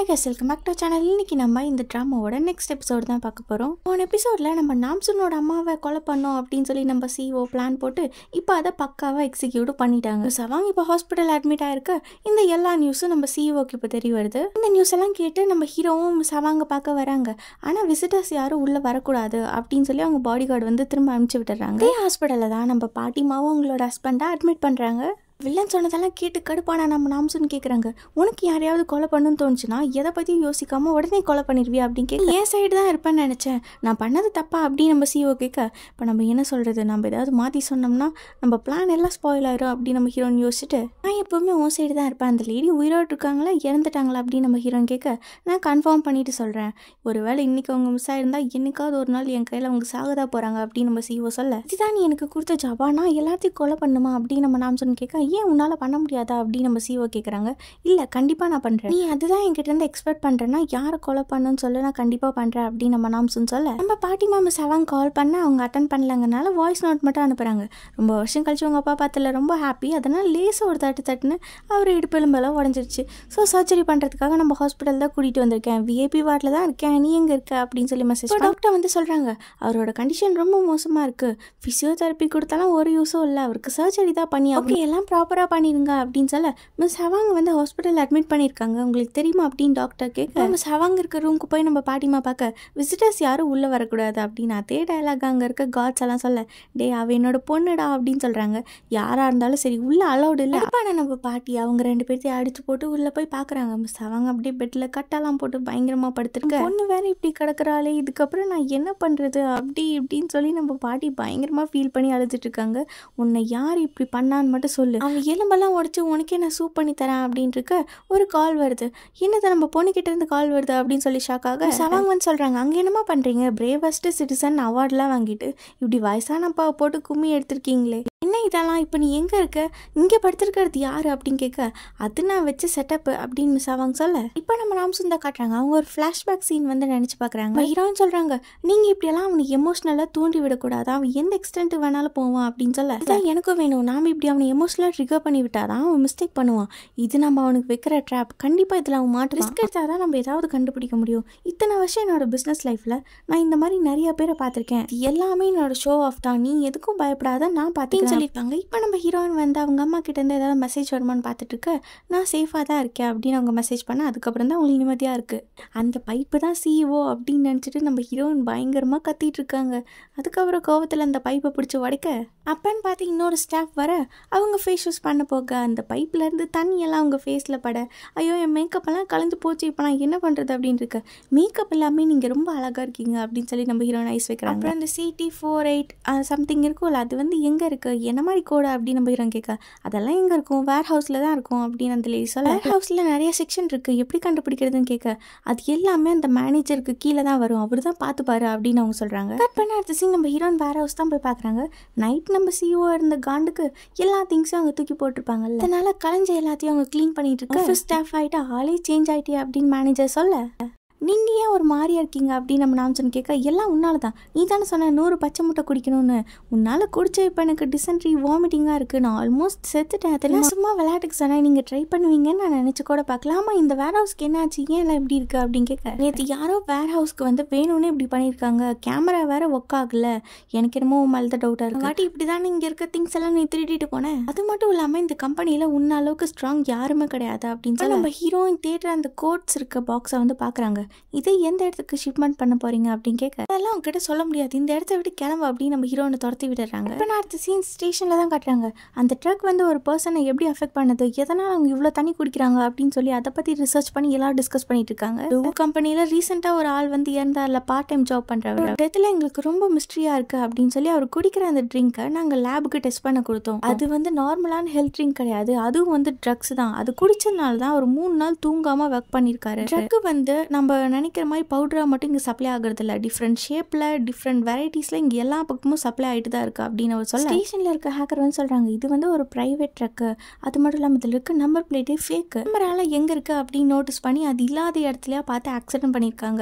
கஸ் welcome back to channel இன்னைக்கு நம்ம இந்த ட்ராமாவோட நெக்ஸ்ட் எபிசோடு தான் பார்க்க போகிறோம் போன எபிசோடில் நம்ம நாம்சனோட அம்மாவை கொலை பண்ணோம் அப்படின்னு சொல்லி நம்ம சிஓ பிளான் போட்டு இப்போ அதை பக்காவாக எக்ஸிக்யூட் பண்ணிட்டாங்க சவாங் இப்போ ஹாஸ்பிட்டல் அட்மிட் ஆயிருக்க இந்த எல்லா நியூஸும் நம்ம சிஓக்கு இப்போ தெரிய வருது இந்த நியூஸ் எல்லாம் கேட்டு நம்ம ஹீரோவும் சவாங்க பார்க்க வராங்க ஆனால் விசிட்டர்ஸ் யாரும் உள்ளே வரக்கூடாது அப்படின்னு சொல்லி அவங்க பாடி கார்டு வந்து திரும்ப அனுப்பிச்சு விட்டுறாங்க இதே ஹாஸ்பிட்டலில் தான் நம்ம பாட்டிமாவும் அவங்களோட ஹஸ்பண்டை அட்மிட் பண்ணுறாங்க வில்லன் சொன்னதெல்லாம் கேட்டு கடுப்பானா நம்ம நாம்சன் கேட்குறாங்க உனக்கு யாரையாவது கொலை பண்ணணும்னு தோணுச்சுன்னா எதை பற்றியும் யோசிக்காம உடனே கொலை பண்ணிடுவியா அப்படின்னு கேட்க என் சைடு தான் இருப்பேன்னு நினச்சேன் நான் பண்ணது தப்பா அப்படின்னு நம்ம சிஓ கேட்க இப்போ நம்ம என்ன சொல்கிறது நம்ம ஏதாவது மாற்றி சொன்னோம்னா நம்ம பிளான் எல்லாம் ஸ்பாயில் ஆயிரும் அப்படின்னு நம்ம ஹீரோன் யோசிச்சுட்டு நான் எப்போவுமே உன் சைடு தான் இருப்பேன் அந்த லேடி உயிரோடு இருக்காங்களா இறந்துட்டாங்களா அப்படின்னு நம்ம ஹீரோன் கேட்க நான் கன்ஃபார்ம் பண்ணிட்டு சொல்கிறேன் ஒருவேளை இன்னைக்கு அவங்க மிஸ் ஆயிருந்தா என்னைக்காவது ஒரு நாள் என் கையில் அவங்க சாகதா போகிறாங்க அப்படின்னு நம்ம சிஓ சொல்ல இதுதான் நீ எனக்கு கொடுத்த ஜாபா நான் எல்லாத்தையும் கொலை பண்ணுமா அப்படின்னு நம்ம நாம்சன் கேட்க ஏன் உன்னால் பண்ண முடியாதா அப்படின்னு நம்ம சிஓ கேட்குறாங்க இல்லை கண்டிப்பாக நான் பண்ணுறேன் நீ அதுதான் என்கிட்ட இருந்து எக்ஸ்பெக்ட் பண்ணுறேன்னா யாரை கொலை பண்ணுன்னு சொல்ல நான் கண்டிப்பாக பண்ணுறேன் அப்படின்னு நம்ம நாம்சன் சொல்ல நம்ம பாட்டி மாமா செவன் கால் பண்ண அவங்க அட்டன் பண்ணலங்கனால வாய்ஸ் நோட் மட்டும் அனுப்புகிறாங்க ரொம்ப வருஷம் கழிச்சு உங்கள் அப்பா பார்த்தல ரொம்ப ஹாப்பி அதனால் லேசாக ஒரு தட்டு தட்டுன்னு அவர் இடுப்பெலும்பெல்லாம் உடஞ்சிருச்சு ஸோ சர்ஜரி பண்ணுறதுக்காக நம்ம ஹாஸ்பிட்டல் தான் கூட்டிகிட்டு வந்திருக்கேன் விஐபி வார்டில் தான் இருக்கேன் நீ எங்கே இருக்க அப்படின்னு சொல்லி மெசேஜ் டாக்டர் வந்து சொல்கிறாங்க அவரோட கண்டிஷன் ரொம்ப மோசமாக இருக்குது ஃபிசியோதெரப்பி கொடுத்தாலும் ஒரு யூஸும் இல்லை அவருக்கு சர்ஜரி தான் பண்ணி ஓகே எல்லாம் ப்ராப்பராக பண்ணிடுங்க அப்படின்னு சொல்ல மிஸ் ஹவாங்க வந்து ஹாஸ்பிட்டல் அட்மிட் பண்ணியிருக்காங்க உங்களுக்கு தெரியுமா அப்படின்னு டாக்டர் கேட்க மிஸ் ஹவாங்க இருக்க ரூமுக்கு போய் நம்ம பாட்டிமா பார்க்க விசிட்டர்ஸ் யாரும் உள்ளே வரக்கூடாது அப்படின்னு அதே டயலாக் அங்கே இருக்க காட்ஸ் எல்லாம் சொல்ல டே அவ என்னோட பொண்ணுடா அப்படின்னு சொல்கிறாங்க யாராக இருந்தாலும் சரி உள்ளே அலௌடு இல்லை அப்பாடா நம்ம பாட்டி அவங்க ரெண்டு பேர்த்தையும் அடிச்சு போட்டு உள்ளே போய் பார்க்குறாங்க மிஸ் அவங்க அப்படியே பெட்டில் கட்டெல்லாம் போட்டு பயங்கரமாக படுத்துருங்க பொண்ணு வேற இப்படி கிடக்குறாளே இதுக்கப்புறம் நான் என்ன பண்ணுறது அப்படி இப்படின்னு சொல்லி நம்ம பாட்டி பயங்கரமாக ஃபீல் பண்ணி அழுதுட்டு இருக்காங்க உன்னை யார் இப்படி பண்ணான்னு மட்டும் சொல்லு அவன் எலும்பெல்லாம் உடச்சி உனக்கே நான் சூப் பண்ணி தரேன் அப்படின்னு இருக்க ஒரு கால் வருது என்னது நம்ம பொண்ணுக்கிட்ட இருந்து கால் வருது அப்படின்னு சொல்லி ஷாக்காக சவாங் வந்து சொல்கிறாங்க அங்கே என்னமா பண்ணுறீங்க பிரேவஸ்ட் சிட்டிசன் அவார்ட்லாம் வாங்கிட்டு இப்படி வயசான அப்பாவை போட்டு கும்மி எடுத்திருக்கீங்களே என்ன இதெல்லாம் இப்போ நீ எங்கே இருக்க இங்கே படுத்திருக்கிறது யார் அப்படின்னு கேட்க அது நான் வச்ச செட்டப் அப்படின்னு மிஸ் அவங்க சொல்ல இப்போ நம்ம ராம் சுந்தர் காட்டுறாங்க அவங்க ஒரு ஃப்ளாஷ்பேக் சீன் வந்து நினச்சி பார்க்குறாங்க ஹீரோயின் சொல்கிறாங்க நீங்கள் இப்படியெல்லாம் அவனுக்கு எமோஷ்னலாக தூண்டி விடக்கூடாது அவன் எந்த எக்ஸ்டென்ட் வேணாலும் போவான் அப்படின்னு சொல்ல இதான் எனக்கும் வேணும் நாம் இப்படி அவனை எமோஷனலாக ட்ரிகர் பண்ணி விட்டாதான் அவன் மிஸ்டேக் பண்ணுவான் இது நம்ம அவனுக்கு வைக்கிற ட்ராப் கண்டிப்பாக இதில் அவன் மாட்டு ரிஸ்க் எடுத்தால் தான் நம்ம ஏதாவது கண்டுபிடிக்க முடியும் இத்தனை வருஷம் என்னோட பிஸ்னஸ் லைஃப்பில் நான் இந்த மாதிரி நிறைய பேரை பார்த்துருக்கேன் இது எல்லாமே என்னோட ஷோ ஆஃப் தான் நீ எதுக்கும் பயப்படாத நான் பார்த்துன்னு சொல்லியிருக்காங்க இப்போ நம்ம ஹீரோயின் வந்து அவங்க அம்மா கிட்ட இருந்து ஏதாவது மெசேஜ் வருமானு பார்த்துட்டு இருக்க நான் சேஃபாக தான் இருக்கேன் அப்படின்னு அவங்க மெசேஜ் பண்ண அதுக்கப்புறம் தான் உங்களுக்கு நிம்மதியாக இருக்குது அந்த பைப்பு தான் சிஇஓ அப்படின்னு நினச்சிட்டு நம்ம ஹீரோயின் பயங்கரமாக கத்திட்டு இருக்காங்க அதுக்கப்புறம் கோவத்தில் அந்த பைப்பை பிடிச்சி உடைக்க அப்பன்னு பார்த்து இன்னொரு ஸ்டாஃப் வர அவங்க ஃபேஸ் வாஷ் பண்ண போக அந்த பைப்லேருந்து தண்ணியெல்லாம் அவங்க ஃபேஸில் பட ஐயோ என் மேக்கப் எல்லாம் கலந்து போச்சு இப்போ நான் என்ன பண்ணுறது அப்படின்னு இருக்க மேக்கப் எல்லாமே நீங்கள் ரொம்ப அழகாக இருக்கீங்க அப்படின்னு சொல்லி நம்ம ஹீரோயின் ஐஸ் வைக்கிறாங்க அப்புறம் அந்த சிடி ஃபோர் எயிட் சம்திங் இருக்கும்ல அது வந்து எங்கே இருக்குது என்ன மாதிரி கோடு அப்படின்னு நம்ம ஹீரோன் கேட்க அதெல்லாம் எங்கே இருக்கும் வேர் ஹவுஸில் தான் இருக்கும் அப்படின்னு அந்த லேடி சொல்ல வேர் ஹவுஸில் நிறைய செக்ஷன் இருக்குது எப்படி கண்டுபிடிக்கிறதுன்னு கேட்க அது எல்லாமே அந்த மேனேஜருக்கு கீழே தான் வரும் அவர் தான் பார்த்துப்பாரு அப்படின்னு அவங்க சொல்கிறாங்க கட் பண்ண அடுத்த சீன் நம்ம ஹீரோன் வேர் ஹவுஸ் தான் போய் பார்க்குறாங்க நைட் நம்ம சிஓ இருந்த காண்டுக்கு எல்லா திங்ஸும் அவங்க தூக்கி போட்டிருப்பாங்கல்ல அதனால கலைஞ்ச எல்லாத்தையும் அவங்க க்ளீன் பண்ணிட்டு இருக்க ஸ்டாஃப் ஆகிட்டு ஆளே சேஞ்ச் ஆகிட்டே அப்படின்னு மேனேஜர் சொல்ல நீங்கள் ஏன் ஒரு மாதிரியா இருக்கீங்க அப்படின்னு நம்ம நாம்சன் கேட்க எல்லாம் உன்னால தான் நீ தானே சொன்ன நூறு பச்சை முட்டை குடிக்கணும்னு உன்னால் குடிச்ச இப்போ எனக்கு டிசென்ட்ரி வாமிட்டிங்காக இருக்குது நான் ஆல்மோஸ்ட் செத்துட்டேன் அதெல்லாம் சும்மா விளையாட்டுக்கு சொன்னேன் நீங்கள் ட்ரை பண்ணுவீங்கன்னு நான் நினச்சி கூட பார்க்கலாமா இந்த வேர் ஹவுஸ்க்கு என்னாச்சு ஏன் எல்லாம் இப்படி இருக்குது அப்படின்னு கேட்க நேற்று யாரோ வேர் ஹவுஸ்க்கு வந்து வேணும்னே இப்படி பண்ணியிருக்காங்க கேமரா வேற ஒர்க் ஆகல எனக்கு என்னமோ மேலே தான் டவுட்டாக இருக்கு வாட்டி இப்படி தானே இங்கே இருக்க திங்ஸ் எல்லாம் நீ திருடிட்டு போனேன் அது மட்டும் இல்லாமல் இந்த கம்பெனியில் உன்ன அளவுக்கு ஸ்ட்ராங் யாருமே கிடையாது அப்படின்னு சொல்லி நம்ம ஹீரோயின் தேடுற அந்த கோட்ஸ் இருக்க பாக்ஸை வந்து பார்க்குறாங்க இதை எந்த இடத்துக்கு ஷிப்மெண்ட் பண்ண போறீங்க அப்படின்னு கேட்க அதெல்லாம் அவங்க கிட்ட சொல்ல முடியாது இந்த இடத்த விட்டு கிளம்பு அப்படின்னு நம்ம ஹீரோனை துரத்தி விடுறாங்க இப்போ நான் அடுத்த சீன் ஸ்டேஷனில் தான் காட்டுறாங்க அந்த ட்ரக் வந்து ஒரு பர்சனை எப்படி அஃபெக்ட் பண்ணுது எதனால் அவங்க இவ்வளோ தண்ணி குடிக்கிறாங்க அப்படின்னு சொல்லி அதை பற்றி ரிசர்ச் பண்ணி எல்லாரும் டிஸ்கஸ் பண்ணிட்டு இருக்காங்க டூ கம்பெனியில் ரீசெண்டாக ஒரு ஆள் வந்து இறந்தார்ல பார்ட் டைம் ஜாப் பண்ணுறவர் டெத்தில் எங்களுக்கு ரொம்ப மிஸ்ட்ரியாக இருக்குது அப்படின்னு சொல்லி அவர் குடிக்கிற அந்த ட்ரிங்கை நாங்கள் லேபுக்கு டெஸ்ட் பண்ண கொடுத்தோம் அது வந்து நார்மலான ஹெல்த் ட்ரிங்க் கிடையாது அதுவும் வந்து ட்ரக்ஸ் தான் அது குடிச்சதுனால தான் ஒரு மூணு நாள் தூங்காமல் ஒர்க் பண்ணியிருக்காரு ட்ரக் வந்து நம்ம நினைக்கிற மாதிரி பவுடராக மட்டும் இங்கே சப்ளை ஆகுறது இல்லை டிஃப்ரெண்ட் ஷேப்பில் டிஃப்ரெண்ட் வெரைட்டிஸில் இங்கே எல்லா பக்கமும் சப்ளை ஆகிட்டு தான் இருக்குது அப்படின்னு அவர் சொல்ல ஸ்டேஷனில் இருக்க ஹேக்கர் வந்து சொல்கிறாங்க இது வந்து ஒரு ப்ரைவேட் ட்ரக்கு அது மட்டும் இல்லாமல் இதில் இருக்க நம்பர் பிளேட்டே ஃபேக்கு நம்பரால் எங்கே இருக்குது அப்படின்னு நோட்டீஸ் பண்ணி அது இல்லாத இடத்துலயா பார்த்து ஆக்சிடென்ட் பண்ணியிருக்காங்க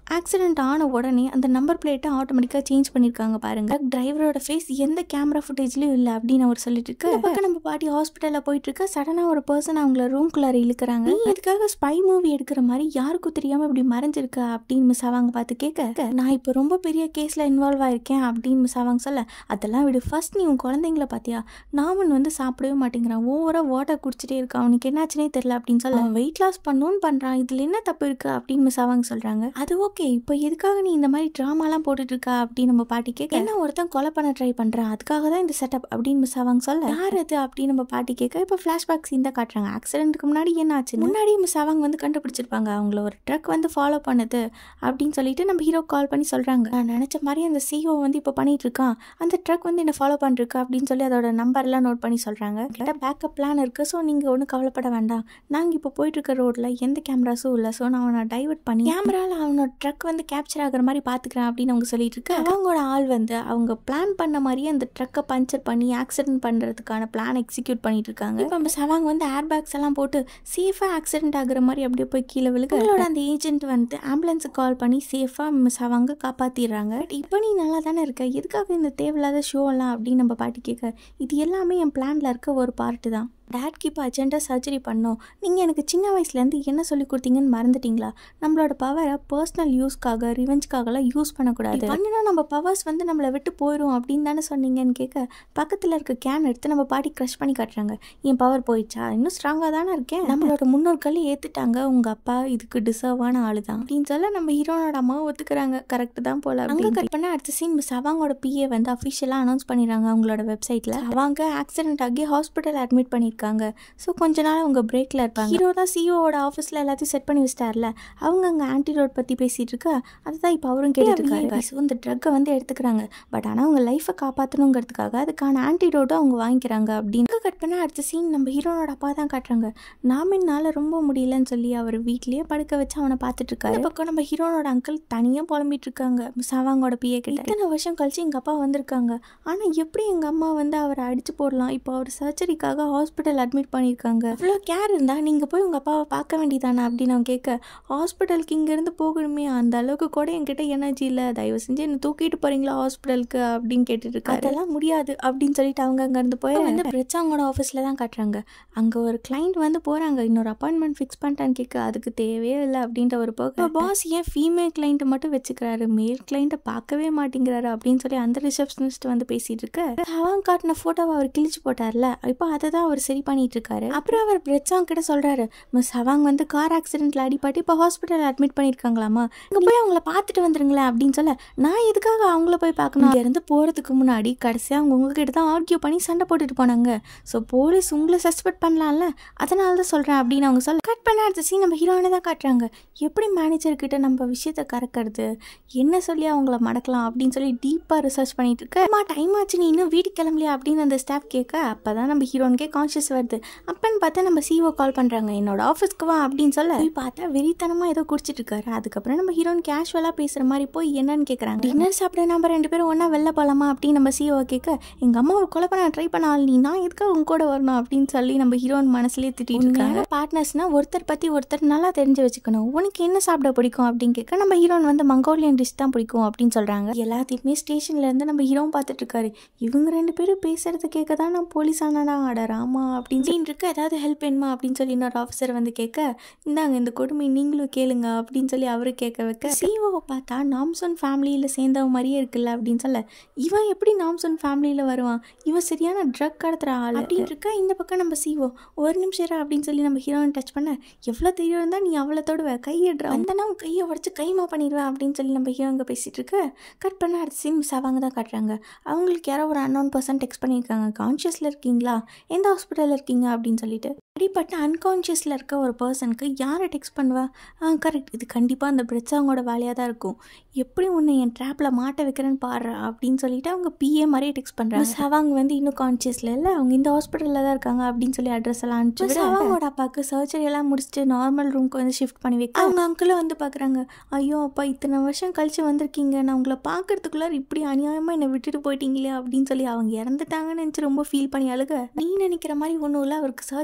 ஆக்சிடென்ட் ஆன உடனே அந்த நம்பர் பிளேட்டை ஆட்டோமேட்டிக்காக சேஞ்ச் பண்ணியிருக்காங்க பாருங்க டிரைவரோட ஃபேஸ் எந்த கேமரா ஃபுட்டேஜ்லையும் இல்லை அப்படின்னு அவர் சொல்லிட்டு இருக்கு இந்த பக்கம் நம்ம பாட்டி ஹாஸ்பிட்டலில் போயிட்டு இருக்க சடனாக ஒரு பர்சன் அவங்கள ரூம்குள்ளார இழுக்கிறாங்க நீ எதுக்காக ஸ்பை மூவி எடுக்கிற மாதிரி யாருக்கும் தெரியாம இப்படி மறைஞ்சிருக்க அப்படின்னு மிஸ் அவங்க பார்த்து கேட்க நான் இப்போ ரொம்ப பெரிய கேஸில் இன்வால்வ் ஆயிருக்கேன் அப்படின்னு மிஸ் அவங்க சொல்ல அதெல்லாம் விடு ஃபர்ஸ்ட் நீ உன் குழந்தைங்கள பார்த்தியா நாமன் வந்து சாப்பிடவே மாட்டேங்கிறான் ஓவராக வாட்டர் குடிச்சிட்டே இருக்கான் அவனுக்கு என்னாச்சுனே தெரியல அப்படின்னு சொல்ல அவன் வெயிட் லாஸ் பண்ணணும்னு பண்ணுறான் இதில் என்ன தப்பு இருக்கு அப்படின்னு மிஸ் அவங்க சொல்கிறாங்க அது ஓகே இப்போ எதுக்காக நீ இந்த மாதிரி ட்ராமாலாம் போட்டுட்டு இருக்கா அப்படின்னு நம்ம பாட்டி கேட்க என்ன ஒருத்தன் கொலை பண்ண ட்ரை பண்ணுறான் அதுக்காக தான் இந்த செட்டப் அப்படின்னு மிஸ் அவங்க சொல்ல யார் அது அப்படின்னு நம்ம பாட்டி கேட்க இப்போ ஃப்ளாஷ்பேக் சீன் தான் காட்டுறாங்க ஆக்சிடென்ட்டுக்கு முன்னாடி என்ன ஆச்சு முன்னாடி மிஸ் அவங்க வந்து கண்டுபிடிச்சிருப்பாங்க அவங்கள ஒரு ட்ரக் வந்து ஃபாலோ பண்ணுது அப்படின்னு சொல்லிட்டு நம்ம ஹீரோ கால் பண்ணி சொல்கிறாங்க நான் நினச்ச மாதிரி அந்த சிஓ வந்து இப்போ பண்ணிட்டு இருக்கான் அந்த ட்ரக் வந்து என்ன ஃபாலோ பண்ணிருக்கு அப்படின்னு சொல்லி அதோட நம்பர்லாம் நோட் பண்ணி சொல்கிறாங்க கிட்ட பேக்கப் பிளான் இருக்குது ஸோ நீங்கள் ஒன்றும் கவலைப்பட வேண்டாம் நாங்கள் இப்போ போயிட்டு இருக்க ரோட்டில் எந்த கேமராஸும் இல்லை ஸோ நான் அவனை டைவர்ட் பண்ணி கேமராவில் அவனோட ட்ரக் வந்து கேப்சர் ஆகுற மாதிரி பார்த்துக்கிறேன் அப்படின்னு அவங்க சொல்லிட்டு இருக்கு அவங்களோட ஆள் வந்து அவங்க பிளான் பண்ண மாதிரியே அந்த ட்ரக்கை பஞ்சர் பண்ணி ஆக்சிடென்ட் பண்ணுறதுக்கான பிளான் எக்ஸிக்யூட் பண்ணிட்டு இருக்காங்க இப்போ நம்ம சவாங்க வந்து ஏர் பேக்ஸ் எல்லாம் போட்டு சேஃபாக ஆக்சிடென்ட் ஆகுற மாதிரி அப்படியே போய் கீழே விழுக அவங்களோட அந்த ஏஜென்ட் வந்து ஆம்புலன்ஸுக்கு கால் பண்ணி சேஃபாக மிஸ் அவங்க காப்பாற்றிடுறாங்க இப்போ நீ நல்லா தானே இருக்க எதுக்காக இந்த தேவையில்லாத ஷோ எல்லாம் அப்படின்னு நம்ம பாட்டி கேட்க இது எல்லாமே என் பிளான்ல இருக்க ஒரு பார்ட்டு தான் டேட்க்கு இப்போ அர்ஜென்ட்டாக சர்ஜரி பண்ணோம் நீங்கள் எனக்கு சின்ன வயசுலேருந்து என்ன சொல்லி கொடுத்தீங்கன்னு மறந்துட்டீங்களா நம்மளோட பவரை பர்சனல் யூஸ்க்காக ரிவெஞ்ச்காகலாம் யூஸ் பண்ணக்கூடாது பண்ணினா நம்ம பவர்ஸ் வந்து நம்மளை விட்டு போயிடும் அப்படின்னு தானே சொன்னீங்கன்னு கேட்க பக்கத்தில் இருக்க கேன் எடுத்து நம்ம பாட்டி க்ரஷ் பண்ணி காட்டுறாங்க என் பவர் போயிடுச்சா இன்னும் ஸ்ட்ராங்காக தானே இருக்கேன் நம்மளோட முன்னோர்கள் ஏற்றுட்டாங்க உங்கள் அப்பா இதுக்கு டிசர்வான ஆளு தான் அப்படின்னு சொல்ல நம்ம ஹீரோனோட அம்மாவும் ஒத்துக்கிறாங்க கரெக்ட் தான் போல அங்கே கட் பண்ண அடுத்த சீன் மிஸ் அவங்களோட பிஏ வந்து அஃபிஷியலாக அனௌன்ஸ் பண்ணிடுறாங்க அவங்களோட வெப்சைட்டில் அவங்க ஆக்சிடென்ட் ஆகி ஹாஸ்பிட்டல் அட்மிட் பண்ணி இருக்காங்க ஸோ கொஞ்ச நாள் அவங்க பிரேக்கில் இருப்பாங்க ஹீரோ தான் சிஓவோட ஆஃபீஸில் எல்லாத்தையும் செட் பண்ணி வச்சிட்டார்ல அவங்க அங்கே ஆன்டிடோட் பற்றி பேசிகிட்டு இருக்கா அதுதான் இப்போ அவரும் கேட்டுட்டு இருக்காரு ஸோ இந்த ட்ரக்கை வந்து எடுத்துக்கிறாங்க பட் ஆனால் அவங்க லைஃப்பை காப்பாற்றணுங்கிறதுக்காக அதுக்கான ஆன்டிடோட்டும் அவங்க வாங்கிக்கிறாங்க அப்படின்னு கட் பண்ண அடுத்த சீன் நம்ம ஹீரோனோட அப்பா தான் காட்டுறாங்க நாம என்னால் ரொம்ப முடியலன்னு சொல்லி அவர் வீட்லேயே படுக்க வச்சு அவனை பார்த்துட்டு இருக்காரு இந்த பக்கம் நம்ம ஹீரோனோட அங்கிள் தனியாக புலம்பிட்டு இருக்காங்க சவாங்கோட பிஏ கிட்ட இத்தனை வருஷம் கழிச்சு எங்கள் அப்பா வந்திருக்காங்க ஆனால் எப்படி எங்கள் அம்மா வந்து அவரை அடிச்சு போடலாம் இப்போ அவர் சர்ஜரிக்காக ஹாஸ்பிட்டல் அட்மிட் பண்ணியிருக்காங்க அவ்வளோ கேர் இருந்தால் நீங்கள் போய் உங்கள் அப்பாவை பார்க்க வேண்டியதானே அப்படின்னு அவன் கேட்க ஹாஸ்பிட்டலுக்கு இங்கேருந்து போகணுமே அந்த அளவுக்கு கூட என்கிட்ட எனர்ஜி இல்லை தயவு செஞ்சு என்னை தூக்கிட்டு போகிறீங்களா ஹாஸ்பிட்டலுக்கு அப்படின்னு கேட்டுட்டு இருக்காரு அதெல்லாம் முடியாது அப்படின்னு சொல்லிட்டு அவங்க அங்கேருந்து போய் வந்து பிரச்சாங்கோட ஆஃபீஸில் தான் காட்டுறாங்க அங்கே ஒரு கிளைண்ட் வந்து போகிறாங்க இன்னொரு அப்பாயின்மெண்ட் ஃபிக்ஸ் பண்ணிட்டான்னு கேட்க அதுக்கு தேவையே இல்லை அப்படின்ற ஒரு போக பாஸ் ஏன் ஃபீமேல் கிளைண்ட்டை மட்டும் வச்சுக்கிறாரு மேல் கிளைண்ட்டை பார்க்கவே மாட்டேங்கிறாரு அப்படின்னு சொல்லி அந்த ரிசப்ஷனிஸ்ட் வந்து பேசிட்டு இருக்க அவங்க காட்டின ஃபோட்டோவை அவர் கிழிச்சு போட்டார்ல இப்போ அதை தான் அவர் சரி பண்ணிட்டு இருக்காரு அப்புறம் அவர் பிரெச்சாங் கிட்ட சொல்றாரு மிஸ் அவங்க வந்து கார் ஆக்சிடென்ட்ல அடிபட்டு இப்போ ஹாஸ்பிட்டல் அட்மிட் பண்ணியிருக்காங்களாமா இங்கே போய் அவங்கள பார்த்துட்டு வந்துருங்களேன் அப்படின்னு சொல்ல நான் எதுக்காக அவங்கள போய் பார்க்கணும் இங்க இருந்து போகிறதுக்கு முன்னாடி கடைசியாக அவங்க உங்ககிட்ட தான் ஆர்கியூ பண்ணி சண்டை போட்டுட்டு போனாங்க ஸோ போலீஸ் உங்களை சஸ்பெக்ட் பண்ணலாம்ல அதனால தான் சொல்கிறேன் அப்படின்னு அவங்க சொல்ல கட் பண்ண அடுத்த சீன் நம்ம ஹீரோனை தான் காட்டுறாங்க எப்படி மேனேஜர் கிட்ட நம்ம விஷயத்த கறக்கிறது என்ன சொல்லி அவங்கள மடக்கலாம் அப்படின்னு சொல்லி டீப்பாக ரிசர்ச் பண்ணிட்டு இருக்க அம்மா டைம் ஆச்சு நீ இன்னும் வீட்டுக்கு கிளம்பலையா அப்படின்னு அந்த ஸ்டாஃப் கேட்க அப்போ தான் நம்ம ஹீரோனுக்கே கான்ஷியஸ் வருது அப்பன்னு பார்த்தா நம்ம சிஓ கால் பண்ணுறாங்க என்னோட ஆஃபீஸ்க்கு வா அப்படின்னு சொல்ல போய் பார்த்தா வெறித்தனமாக ஏதோ குடிச்சிட்டு இருக்காரு அதுக்கப்புறம் நம்ம ஹீரோன் கேஷுவலாக பேசுகிற மாதிரி போய் என்னன்னு கேட்குறாங்க டின்னர் சாப்பிட நம்ம ரெண்டு பேரும் ஒன்றா வெளில போகலாமா அப்படின்னு நம்ம சிஓ கேட்க எங்கள் அம்மாவை கொலை பண்ண ட்ரை பண்ண ஆள் நீ நான் எதுக்காக உங்க கூட வரணும் அப்படின்னு சொல்லி நம்ம ஹீரோன் மனசுலேயே திட்டிட்டு இருக்காங்க பார்ட்னர்ஸ்னால் ஒருத்தர் பற்றி ஒருத்தர் நல்லா தெரிஞ்சு வச்சுக்கணும் உனக்கு என்ன சாப்பிட பிடிக்கும் அப்படின்னு கேட்க நம்ம ஹீரோன் வந்து மங்கோலியன் டிஷ் தான் பிடிக்கும் அப்படின்னு சொல்கிறாங்க எல்லாத்தையுமே ஸ்டேஷன்ல இருந்து நம்ம ஹீரோன் பார்த்துட்டு இருக்காரு இவங்க ரெண்டு பேரும் பேசுறத கேட்க தான் நான் போலீஸ் ஆனாடா அட ராமா அப்படின்னு இருக்க ஏதாவது ஹெல்ப் வேணுமா அப்படின்னு சொல்லி இன்னொரு ஆஃபீஸர் வந்து கேட்க இந்தாங்க இந்த கொடுமை நீங்களும் கேளுங்க அப்படின்னு சொல்லி அவரு கேட்க வைக்க சிஓவை பார்த்தா நாம்சன் ஃபேமிலியில் சேர்ந்தவ மாதிரியே இருக்குல்ல அப்படின்னு சொல்ல இவன் எப்படி நாம்சன் ஃபேமிலியில் வருவான் இவன் சரியான ட்ரக் கடத்துற ஆள் அப்படின்னு இருக்க இந்த பக்கம் நம்ம சிஓ ஒரு நிமிஷம் இரு அப்படின்னு சொல்லி நம்ம ஹீரோயின் டச் பண்ண எவ்வளோ தைரியம் இருந்தால் நீ அவ்வளோ தொடுவ கையிடுற வந்தனா உன் கையை உடச்சு கைமா பண்ணிடுவேன் அப்படின்னு சொல்லி நம்ம ஹீரோங்க பேசிட்டு இருக்க கட் பண்ண அடுத்த சீன் மிஸ் அவங்க தான் காட்டுறாங்க அவங்களுக்கு யாரோ ஒரு அன்னோன் பர்சன் டெக்ஸ்ட் பண்ணியிருக்காங்க கான்ஷியஸில் இருக்கீங்களா எந்த ஹாஸ்பிட்டலில் இருக்கீங்க அப்படின்னு சொல்லிட்டு அடிப்பட்ட அன்கான்ஷியஸில் இருக்க ஒரு பர்சனுக்கு யாரை டெக்ஸ்ட் பண்ணுவா ஆ கரெக்ட் இது கண்டிப்பாக அந்த பிரச்சவங்களோட வேலையாக தான் இருக்கும் எப்படி உன்னை என் ட்ராப்பில் மாட்ட வைக்கிறேன்னு பாடுறா அப்படின்னு சொல்லிட்டு அவங்க பிஏ மாதிரியே டெக்ஸ்ட் பண்ணுறாங்க அவங்க வந்து இன்னும் கான்ஷியஸில் இல்லை அவங்க இந்த ஹாஸ்பிட்டலில் தான் இருக்காங்க அப்படின்னு சொல்லி அட்ரஸ் எல்லாம் அனுப்பிச்சு அவங்களோட அப்பாவுக்கு சர்ஜரி எல்லாம் முடிச்சுட்டு நார்மல் ரூம்க்கு வந்து ஷிஃப்ட் பண்ணி வைக்க அவங்க அங்கிளும் வந்து பார்க்குறாங்க ஐயோ அப்பா இத்தனை வருஷம் கழிச்சு வந்திருக்கீங்க நான் உங்களை பார்க்கறதுக்குள்ளார இப்படி அநியாயமாக என்னை விட்டுட்டு போயிட்டீங்களே அப்படின்னு சொல்லி அவங்க இறந்துட்டாங்கன்னு நினச்சி ரொம்ப ஃபீல் பண்ணி அழுக நீ நினைக்கிற மாதிரி ஒன்றும் இல்லை அவருக்கு சர்ஜரி பண்ணி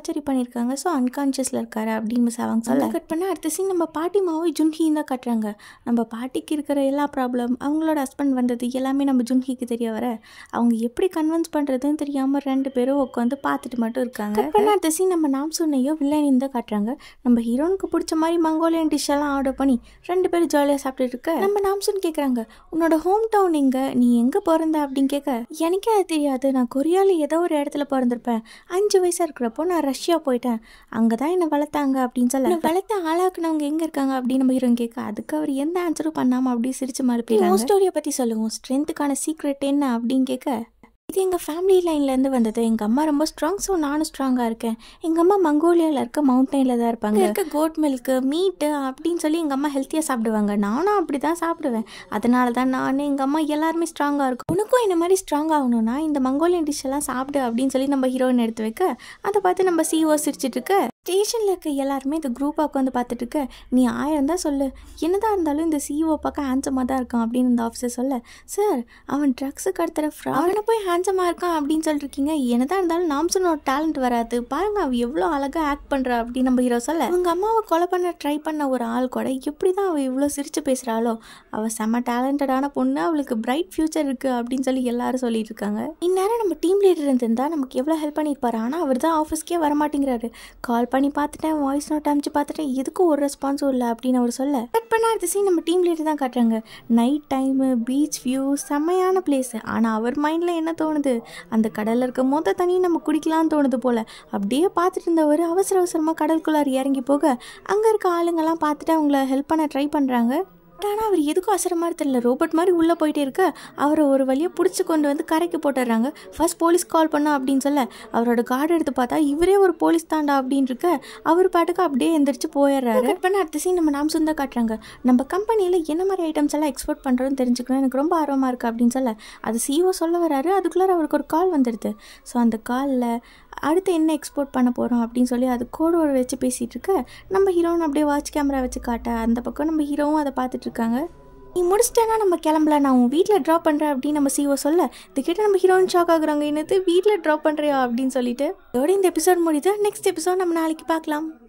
பண்ணியிருக்காங்க ஸோ அன்கான்ஷியஸில் இருக்காரு அப்படின்னு சாவாங்க சொல்ல கட் பண்ண அடுத்த சீன் நம்ம பாட்டிமாவும் ஜுன்ஹின்னு தான் கட்டுறாங்க நம்ம பாட்டிக்கு இருக்கிற எல்லா ப்ராப்ளம் அவங்களோட ஹஸ்பண்ட் வந்தது எல்லாமே நம்ம ஜுன்ஹிக்கு தெரிய வர அவங்க எப்படி கன்வின்ஸ் பண்ணுறதுன்னு தெரியாமல் ரெண்டு பேரும் உட்காந்து பார்த்துட்டு மட்டும் இருக்காங்க கட் பண்ண அடுத்த சீன் நம்ம நாம் சொன்னையோ வில்லன் தான் காட்டுறாங்க நம்ம ஹீரோனுக்கு பிடிச்ச மாதிரி மங்கோலியன் டிஷ் எல்லாம் ஆர்டர் பண்ணி ரெண்டு பேரும் ஜாலியாக சாப்பிட்டுட்டு இருக்க நம்ம நாம்சன் கேட்குறாங்க உன்னோட ஹோம் டவுன் எங்க நீ எங்கே பிறந்த அப்படின்னு கேட்க எனக்கே அது தெரியாது நான் கொரியாவில் ஏதோ ஒரு இடத்துல பிறந்திருப்பேன் அஞ்சு வயசாக இருக்கிறப்போ நான் ரஷ்யா போயிட்டேன் அங்கே தான் என்னை வளர்த்தாங்க அப்படின்னு சொல்ல என்னை வளர்த்த ஆளாக்குனவங்க எங்கே இருக்காங்க அப்படின்னு நம்ம ஹீரோன் கேட்க அதுக்கு அவர் எந்த ஆன்சரும் பண்ணாமல் அப்படியே சிரிச்சு மறுப்பிடுறாங்க ஸ்டோரியை பற்றி சொல்லுவோம் ஸ்ட்ரென்த்துக்கான சீக்ரெட் என்ன அப்படின்னு கேட்க இது எங்கள் ஃபேமிலி லைன்லேருந்து வந்தது எங்கள் அம்மா ரொம்ப ஸ்ட்ராங் ஸோ நானும் ஸ்ட்ராங்காக இருக்கேன் எங்கள் அம்மா மங்கோலியாவில் இருக்க மவுண்டனில் தான் இருப்பாங்க இங்க இருக்க கோட் மில்க்கு மீட்டு அப்படின்னு சொல்லி எங்கள் அம்மா ஹெல்த்தியாக சாப்பிடுவாங்க நானும் அப்படி தான் சாப்பிடுவேன் அதனால தான் நான் எங்கள் அம்மா எல்லாருமே ஸ்ட்ராங்காக இருக்கும் உனக்கும் என்ன மாதிரி ஸ்ட்ராங் ஆகணும்னா இந்த மங்கோலியன் டிஷ் எல்லாம் சாப்பிடு அப்படின்னு சொல்லி நம்ம ஹீரோயின் எடுத்து வைக்க அதை பார்த்து நம்ம சிஓ சிரிச்சிட்டு இருக்க ஸ்டேஷனில் இருக்க எல்லாருமே இந்த குரூப்பாக உட்காந்து பார்த்துட்டு இருக்க நீ ஆயிரம் தான் சொல்லு என்னதான் இருந்தாலும் இந்த சிஓ பார்க்க ஹேண்ட்ஸமாக தான் இருக்கான் அப்படின்னு இந்த ஆஃபீஸர் சொல்ல சார் அவன் ட்ரக்ஸு கடத்துற ஃப்ரா அவனை போய் ஹேண்ட்ஸமாக இருக்கான் அப்படின்னு சொல்லிருக்கீங்க என்னதான் இருந்தாலும் நாம்சனோட டேலண்ட் வராது பாருங்க அவ எவ்வளோ அழகாக ஆக்ட் பண்ணுறா அப்படின்னு நம்ம ஹீரோ சொல்ல அவங்க அம்மாவை கொலை பண்ண ட்ரை பண்ண ஒரு ஆள் கூட எப்படி தான் அவள் இவ்வளோ சிரிச்சு பேசுகிறாளோ அவள் செம்ம டேலண்டடான பொண்ணு அவளுக்கு பிரைட் ஃபியூச்சர் இருக்குது அப்படின்னு சொல்லி எல்லாரும் சொல்லிட்டு இருக்காங்க இந்நேரம் நம்ம டீம் லீடர் இருந்திருந்தா நமக்கு எவ்வளோ ஹெல்ப் பண்ணியிருப்பாரு ஆனால் அவர் தான் ஆஃபீஸ்க்கே வரமாட்டேங்கிறாரு கால் பண்ணி பார்த்துட்டேன் வாய்ஸ் நோட் அனுப்பிச்சு பார்த்துட்டேன் எதுக்கும் ஒரு ரெஸ்பான்ஸும் இல்லை அப்படின்னு அவர் சொல்ல கட் பண்ண அடுத்த சீன் நம்ம டீம் லீடர் தான் காட்டுறாங்க நைட் டைமு பீச் வியூ செம்மையான பிளேஸ் ஆனால் அவர் மைண்டில் என்ன தோணுது அந்த கடலில் இருக்க மொத்த தண்ணி நம்ம குடிக்கலாம்னு தோணுது போல் அப்படியே பார்த்துட்டு இருந்தவர் அவசர அவசரமாக கடலுக்குள்ளார் இறங்கி போக அங்கே இருக்க ஆளுங்கெல்லாம் பார்த்துட்டு அவங்கள ஹெல்ப் பண்ண ட்ரை பண்ணுறாங்க ஆனால் அவர் எதுக்கும் அசர மாதிரி தெரியல ரோபோட் மாதிரி உள்ளே போயிட்டே இருக்க அவரை ஒரு வழியாக பிடிச்சி கொண்டு வந்து கரைக்கு போட்டுடுறாங்க ஃபர்ஸ்ட் போலீஸ் கால் பண்ணா அப்படின்னு சொல்ல அவரோட கார்டு எடுத்து பார்த்தா இவரே ஒரு போலீஸ் தாண்டா அப்படின்னு இருக்க அவர் பாட்டுக்கு அப்படியே எந்திரிச்சு போயிடுறாரு கட் பண்ண அடுத்த சீன் நம்ம நாம் சுந்தர் காட்டுறாங்க நம்ம கம்பெனியில் என்ன மாதிரி ஐட்டம்ஸ் எல்லாம் எக்ஸ்போர்ட் பண்ணுறோன்னு தெரிஞ்சுக்கணும் எனக்கு ரொம்ப ஆர்வமாக இருக்குது அப்படின்னு சொல்ல அது சிஓ சொல்ல வராரு அதுக்குள்ளார அவருக்கு ஒரு கால் வந்துடுது ஸோ அந்த காலில் அடுத்து என்ன எக்ஸ்போர்ட் பண்ண போகிறோம் அப்படின்னு சொல்லி அது கோடு ஒரு வச்சு பேசிகிட்டு இருக்க நம்ம ஹீரோன்னு அப்படியே வாட்ச் கேமரா வச்சு காட்ட அந்த பக்கம் நம்ம ஹீரோவும் அதை பார்த்துட்டு இருக்காங்க நீ முடிச்சிட்டேன்னா நம்ம கிளம்பலாம் நான் உன் வீட்டில் ட்ராப் பண்ணுறேன் அப்படின்னு நம்ம சிஓ சொல்ல இதுக்கிட்ட நம்ம ஹீரோயின் ஷாக் ஆகுறாங்க என்னது வீட்டில் ட்ராப் பண்ணுறியா அப்படின்னு சொல்லிட்டு இதோட இந்த எபிசோட் முடியுது நெக்ஸ்ட் எபிசோட் நம்ம நாளைக்கு பார்க்கலாம்